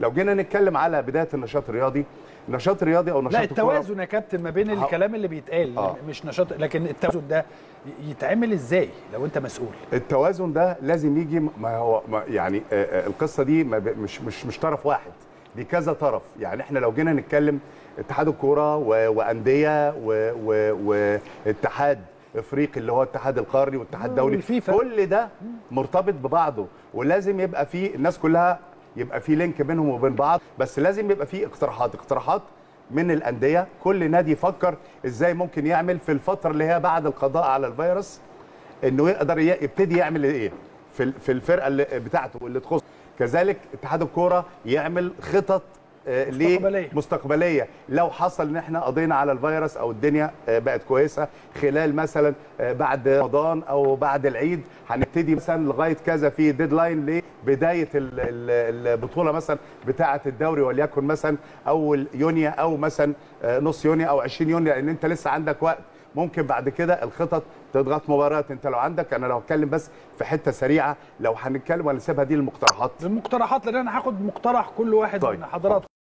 لو جينا نتكلم على بدايه النشاط الرياضي النشاط الرياضي او نشاط لا الكرة- التوازن يا كابتن ما بين ه- الكلام اللي بيتقال آه. مش نشاط لكن التوازن ده يتعمل ازاي لو انت مسؤول التوازن ده لازم يجي ما هو ما يعني آه، آه، القصه دي ما ب- مش مش مش طرف واحد دي كذا طرف يعني احنا لو جينا نتكلم اتحاد الكوره و- وانديه و- و- واتحاد افريقي اللي هو الاتحاد القاري والاتحاد الدولي والفيفا. كل ده مرتبط ببعضه ولازم يبقى فيه الناس كلها يبقى في لينك بينهم وبين بعض بس لازم يبقى فيه اقتراحات اقتراحات من الانديه كل نادي يفكر ازاي ممكن يعمل في الفتره اللي هي بعد القضاء على الفيروس انه يقدر ي- يبتدي يعمل ايه في ال- في الفرقه اللي بتاعته اللي تخص كذلك اتحاد الكوره يعمل خطط آه، ليه؟ مستقبلية. مستقبليه لو حصل ان احنا قضينا على الفيروس او الدنيا آه، بقت كويسه خلال مثلا آه، بعد رمضان او بعد العيد هنبتدي مثلا لغايه كذا في ديدلاين لبدايه ال- ال- البطوله مثلا بتاعه الدوري وليكن مثلا اول يونيو او مثلا آه، نص يونيو او 20 يونيو لان انت لسه عندك وقت ممكن بعد كده الخطط تضغط مباريات انت لو عندك انا لو هتكلم بس في حته سريعه لو هنتكلم ولا نسيبها دي للمقترحات المقترحات لان انا هاخد مقترح كل واحد طيب. من حضراتكم